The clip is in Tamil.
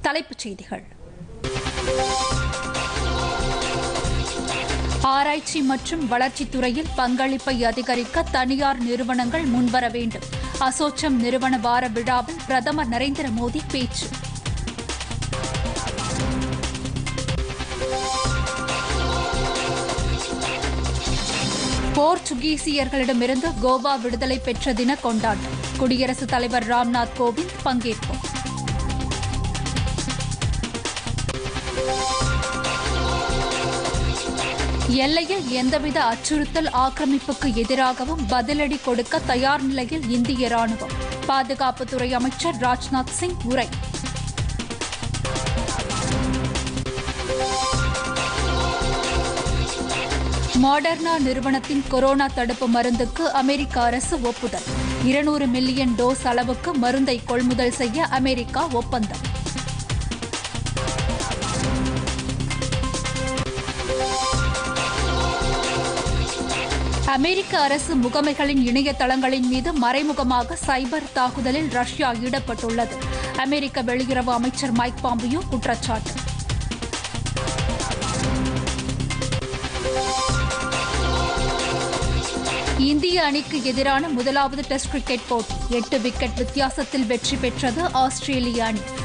தலைப்புச் செய்திகள் ஆராய்ச்சி மற்றும் வளர்ச்சித் துறையில் பங்களிப்பை அதிகரிக்க தனியார் நிறுவனங்கள் முன்வர வேண்டும் அசோச்சம் நிறுவன வார விழாவில் பிரதமர் நரேந்திர மோடி பேச்சு போர்ச்சுகீசியர்களிடமிருந்து கோவா விடுதலை பெற்ற தின கொண்டாட்டம் குடியரசுத் தலைவர் ராம்நாத் கோவிந்த் பங்கேற்பு எல்லையில் எந்தவித அச்சுறுத்தல் ஆக்கிரமிப்புக்கு எதிராகவும் பதிலடி கொடுக்க தயார் நிலையில் இந்திய ராணுவம் பாதுகாப்புத்துறை அமைச்சர் ராஜ்நாத் சிங் உரை மாடர்னா நிறுவனத்தின் கொரோனா தடுப்பு மருந்துக்கு அமெரிக்க அரசு ஒப்புதல் இருநூறு மில்லியன் டோஸ் அளவுக்கு மருந்தை கொள்முதல் செய்ய அமெரிக்கா ஒப்பந்தம் அமெரிக்க அரசு முகமைகளின் இணையதளங்களின் மீது மறைமுகமாக சைபர் தாக்குதலில் ரஷ்யா ஈடுபட்டுள்ளது அமெரிக்க வெளியுறவு அமைச்சர் மைக் பாம்பியோ குற்றச்சாட்டு இந்திய அணிக்கு எதிரான முதலாவது டெஸ்ட் கிரிக்கெட் போட்டி எட்டு விக்கெட் வித்தியாசத்தில் வெற்றி பெற்றது ஆஸ்திரேலிய அணி